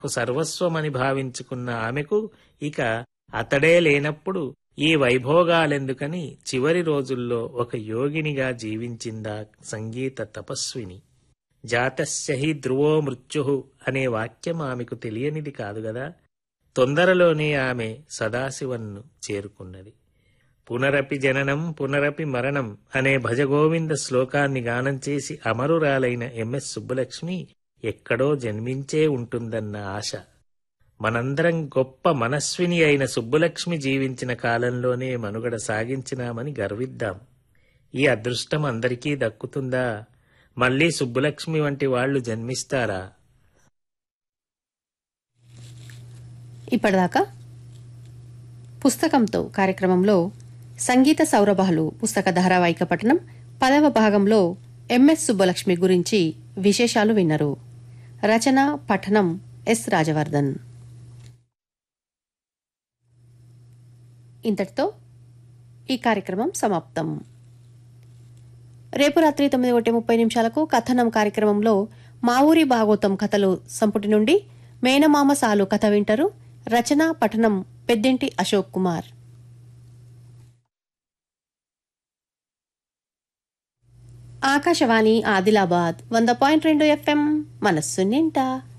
సర్వస్వమని భావించుకున్న ఆమెకు ఇక అతడే లేనప్పుడు ఈ వైభోగాలెందుకని చివరి రోజుల్లో ఒక యోగినిగా జీవించిందా సంగీత తపస్విని జాతస్య హి ధ్రువో మృత్యు అనే వాక్యం ఆమెకు తెలియనిది కాదు గదా తొందరలోనే ఆమె సదాశివన్ను చేరుకున్నది పునరపి జననం పునరపి మరణం అనే భజగోవింద శ్లోకాన్ని గానం చేసి అమరురాలైన ఎంఎస్ సుబ్బలక్ష్మి ఎక్కడో జన్మించే ఉంటుందన్న ఆశ మనందరం గొప్ప మనస్విని అయిన సుబ్బలక్ష్మి జీవించిన కాలంలోనే మనుగడ సాగించినామని గర్విద్దాం ఈ అదృష్టం అందరికీ దక్కుతుందా మళ్ళీ సుబ్బలక్ష్మి వంటి వాళ్ళు జన్మిస్తారా ఇప్పటిదాకా పుస్తకంతో కార్యక్రమంలో సంగీత సౌరభాలు పుస్తక ధారావాహిక పఠనం పదవ భాగంలో ఎంఎస్ సుబ్బలక్ష్మి గురించి విశేషాలు విన్నరు రచన పఠనం ఎస్ రాజవర్ధన్ ఇంతటితో ఈ కార్యక్రమం సమాప్తం రేపు రాత్రి తొమ్మిది ఒకటి ముప్పై నిమిషాలకు కథనం కార్యక్రమంలో మా ఊరి భాగోతం కథలు సంపుటి నుండి మేనమామ సాలు కథ వింటారు రచన పఠనం పెద్దింటి అశోక్ కుమార్ ఆకాశవాణి ఆదిలాబాద్ వంద పాయింట్ రెండు ఎఫ్ఎం మనస్సు నింటా